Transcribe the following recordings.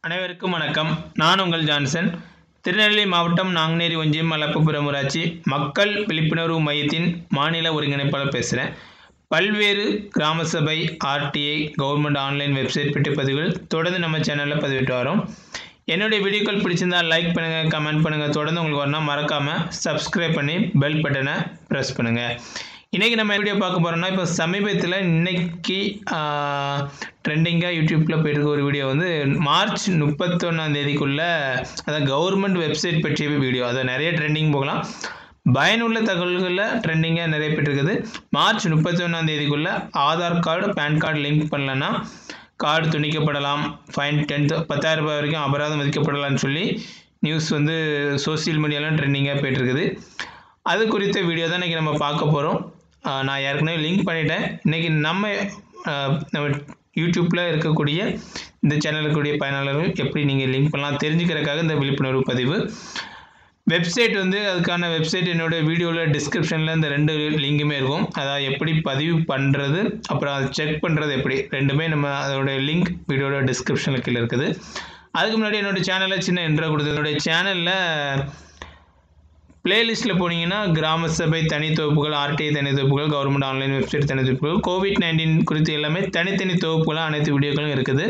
அனைவருக்கும் வணக்கம் நான் உங்கள் ஜான்சன் திருநெல்வேலி மாவட்டம் நாங்குநேரி ஒன்றியம் மலப்புபுரம் ஊராட்சி மக்கள் விழிப்புணர்வு மையத்தின் மாநில ஒருங்கிணைப்பாளர் பேசுகிறேன் பல்வேறு கிராம சபை ஆர்டிஐ கவர்மெண்ட் ஆன்லைன் வெப்சைட் பெட்டி பதிவுகள் தொடர்ந்து நம்ம சேனலில் பதிவிட்டு வரோம் என்னுடைய வீடியோக்கள் பிடிச்சிருந்தா லைக் பண்ணுங்கள் கமெண்ட் பண்ணுங்கள் தொடர்ந்து உங்களுக்கு வரணும் மறக்காமல் சப்ஸ்கிரைப் பண்ணி பெல் பட்டனை ப்ரெஸ் பண்ணுங்கள் இன்றைக்கி நம்ம வீடியோ பார்க்க போகிறோம்னா இப்போ சமீபத்தில் இன்னைக்கு ட்ரெண்டிங்காக யூடியூப்பில் போயிருக்க ஒரு வீடியோ வந்து மார்ச் முப்பத்தொன்னாம் தேதிக்குள்ளே அதான் கவர்மெண்ட் வெப்சைட் பற்றிய வீடியோ அதை நிறைய ட்ரெண்டிங் போகலாம் பயனுள்ள தகவல்களில் ட்ரெண்டிங்காக நிறைய பெற்றிருக்குது மார்ச் முப்பத்தொன்னாம் தேதிக்குள்ளே Aadhaar card PAN card link பண்ணலன்னா கார்டு துண்டிக்கப்படலாம் ஃபைன் டென் பத்தாயிரம் ரூபாய் வரைக்கும் அபராதம் விதிக்கப்படலாம்னு சொல்லி நியூஸ் வந்து சோசியல் மீடியாலாம் ட்ரெண்டிங்காக போயிட்டுருக்குது அது குறித்த வீடியோ தான் இன்றைக்கி நம்ம பார்க்க போகிறோம் நான் ஏற்கனவே லிங்க் பண்ணிட்டேன் இன்றைக்கி நம்ம ஆஹ், நம்ம யூடியூப்பில் இருக்கக்கூடிய இந்த சேனலில் இருக்கக்கூடிய பயனாளர்கள் எப்படி நீங்கள் லிங்க் பண்ணலாம் தெரிஞ்சுக்கிறதுக்காக இந்த விழிப்புணர்வு பதிவு வெப்சைட் வந்து அதுக்கான வெப்சைட் என்னோட வீடியோவில் டிஸ்கிரிப்ஷனில் இந்த ரெண்டு லிங்குமே இருக்கும் அதாவது எப்படி பதிவு பண்ணுறது அப்புறம் அதை செக் பண்ணுறது எப்படி ரெண்டுமே நம்ம அதோட லிங்க் வீடியோட டிஸ்கிரிப்ஷனில் கீழே இருக்குது அதுக்கு முன்னாடி என்னோட சேனலில் சின்ன இன்ட்ரோ கொடுத்தது என்னோட சேனலில் பிளேலிஸ்ட்டில் போனீங்கன்னா கிராம சபை தனி தொகுப்புகள் ஆர்டிஐ தனி தொகுப்புகள் கவர்மெண்ட் ஆன்லைன் வெப்சைட் தனி தொகுப்புகள் கோவிட் நைன்டீன் குறித்து எல்லாமே தனித்தனி தொகுப்புகளாக அனைத்து வீடியோக்களும் இருக்குது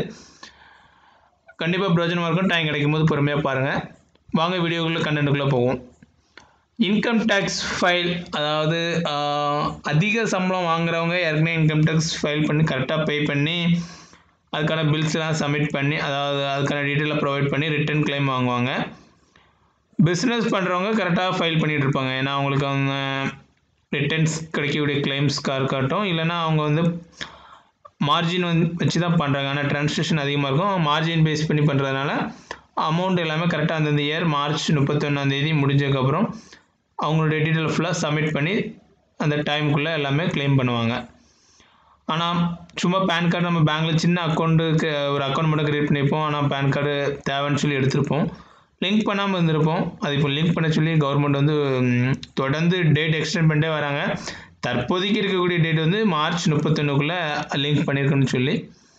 கண்டிப்பாக பிரயோஜனமாக இருக்கும் டைம் கிடைக்கும் போது பொறுமையாக பாருங்கள் வாங்க வீடியோக்குள்ளே கண்டென்ட்டுக்குள்ளே போவோம் இன்கம் டேக்ஸ் ஃபைல் அதாவது ஆஹ், அதிக சம்பளம் வாங்குறவங்க ஏற்கனவே இன்கம் டேக்ஸ் ஃபைல் பண்ணி கரெக்டாக பே பண்ணி அதுக்கான பில்ஸ்லாம் சப்மிட் பண்ணி அதாவது அதுக்கான டீட்டெயிலாக ப்ரொவைட் பண்ணி ரிட்டர்ன் claim வாங்குவாங்க பிஸ்னஸ் பண்ணுறவங்க கரெக்டாக ஃபைல் பண்ணிட்டு இருப்பாங்க ஏன்னா அவங்களுக்கு அவங்க ரிட்டர்ன்ஸ் கிடைக்கக்கூடிய கிளைம்ஸ்க்காக இருக்கட்டும் இல்லைன்னா அவங்க வந்து மார்ஜின் வந்து வச்சு தான் பண்ணுறாங்க ஆனால் ட்ரான்ஸ்லேஷன் அதிகமாக இருக்கும் மார்ஜின் பேஸ் பண்ணி பண்ணுறதுனால அமௌண்ட் எல்லாமே கரெக்டாக அந்தந்த இயர் மார்ச் முப்பத்தொன்னாந்தேதி முடிஞ்சதுக்கப்புறம் அவங்களுடைய டீட்டெயில் ஃபுல்லாக சப்மிட் பண்ணி அந்த டைமுக்குள்ளே எல்லாமே க்ளைம் பண்ணுவாங்க ஆனால் சும்மா பேன் கார்டு நம்ம பேங்க்கில் சின்ன அக்கௌண்ட்டுக்கு ஒரு அக்கௌண்ட் மட்டும் க்ரியேட் பண்ணியிருப்போம் ஆனால் பேன் கார்டு தேவைன்னு சொல்லி எடுத்திருப்போம் லிங்க் பண்ணாமல் இருந்திருப்போம் அது இப்போ லிங்க் பண்ண சொல்லி கவர்மெண்ட் வந்து ம், தொடர்ந்து டேட் எக்ஸ்டெண்ட் பண்ணிட்டே வராங்க தற்போதைக்கு இருக்கக்கூடிய டேட் வந்து மார்ச் முப்பத்தொன்னுக்குள்ளே லிங்க் பண்ணியிருக்குன்னு சொல்லி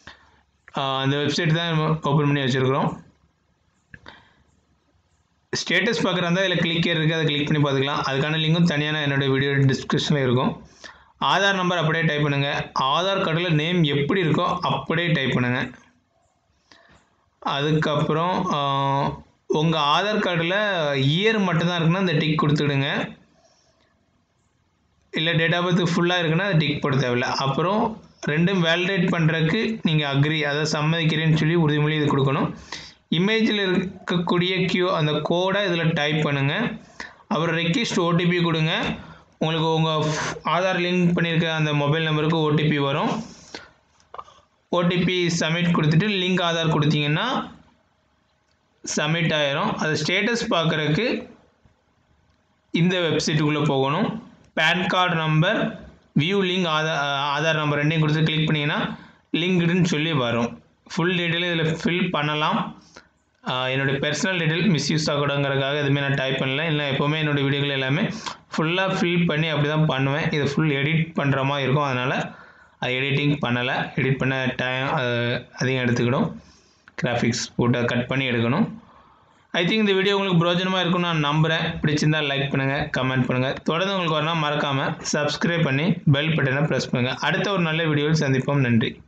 ஆஹ், அந்த வெப்சைட் தான் ஓப்பன் பண்ணி வச்சுருக்கிறோம் ஸ்டேட்டஸ் பார்க்குறதா இதில் கிளிக் இருக்குது அதை கிளிக் பண்ணி பார்த்துக்கலாம் அதுக்கான லிங்க்கும் தனியான என்னோடய வீடியோ டிஸ்கிரிப்ஷனில் இருக்கும் ஆதார் நம்பர் அப்படியே டைப் பண்ணுங்கள் ஆதார் கார்டில் நேம் எப்படி இருக்கோ அப்படியே டைப் பண்ணுங்கள் அதுக்கப்புறம் உங்கள் ஆதார் கார்டில் இயர் மட்டும்தான் இருக்குன்னா அந்த டிக் கொடுத்துடுங்க இல்லை டேட் ஆஃப் பர்த் ஃபுல்லாக இருக்குன்னா அது டிக் போட தேவையில்ல அப்புறம் ரெண்டும் வேலிடேட் பண்ணுறதுக்கு நீங்கள் அக்ரி அதை சம்மதிக்கிறேன்னு சொல்லி உறுதிமொழி இது கொடுக்கணும் இமேஜில் இருக்கக்கூடிய கியூ அந்த கோடை இதில் டைப் பண்ணுங்கள் அப்புறம் ரெக்வஸ்ட் ஓடிபி கொடுங்க உங்களுக்கு உங்கள் ஆதார் லிங்க் பண்ணியிருக்க அந்த மொபைல் நம்பருக்கு ஓடிபி வரும் ஓடிபி சப்மிட் கொடுத்துட்டு லிங்க் ஆதார் கொடுத்தீங்கன்னா சப்மிட் ஆயிரும் அது ஸ்டேட்டஸ் பார்க்குறதுக்கு இந்த வெப்சைட்டுக்குள்ளே போகணும் PAN card number view link Aadhaar Aadhaar number ரெண்டையும் கொடுத்து கிளிக் பண்ணிங்கன்னா லிங்க்டுன்னு சொல்லி வரும் ஃபுல் டீட்டெயில் இதில் ஃபில் பண்ணலாம் ஆஹ் என்னுடைய பர்சனல் டீட்டெயில் மிஸ்யூஸ் ஆகக்கூடாங்கிறதுக்காக எதுவுமே நான் டைப் பண்ணல இல்லை எப்போவுமே என்னோடய வீடியோக்கள் எல்லாமே ஃபுல்லாக ஃபில் பண்ணி அப்படி தான் பண்ணுவேன் இது ஃபுல் எடிட் பண்ணுற மாதிரி இருக்கும் அதனால் அது எடிட்டிங் பண்ணலை எடிட் பண்ண டைம் அதிகம் எடுத்துக்கிடும் கிராஃபிக்ஸ் போட்டு கட் பண்ணி எடுக்கணும் ஐ திங்க் இந்த வீடியோ உங்களுக்கு பிரோஜனமாக இருக்கும்னு நான் நம்புகிறேன் பிடிச்சிருந்தா லைக் பண்ணுங்கள் கமெண்ட் பண்ணுங்கள் தொடர்ந்து உங்களுக்கு வரலாம் மறக்காமல் சப்ஸ்கிரைப் பண்ணி பெல் பட்டனை ப்ரெஸ் பண்ணுங்கள் அடுத்த ஒரு நல்ல வீடியோவில் சந்திப்போம் நன்றி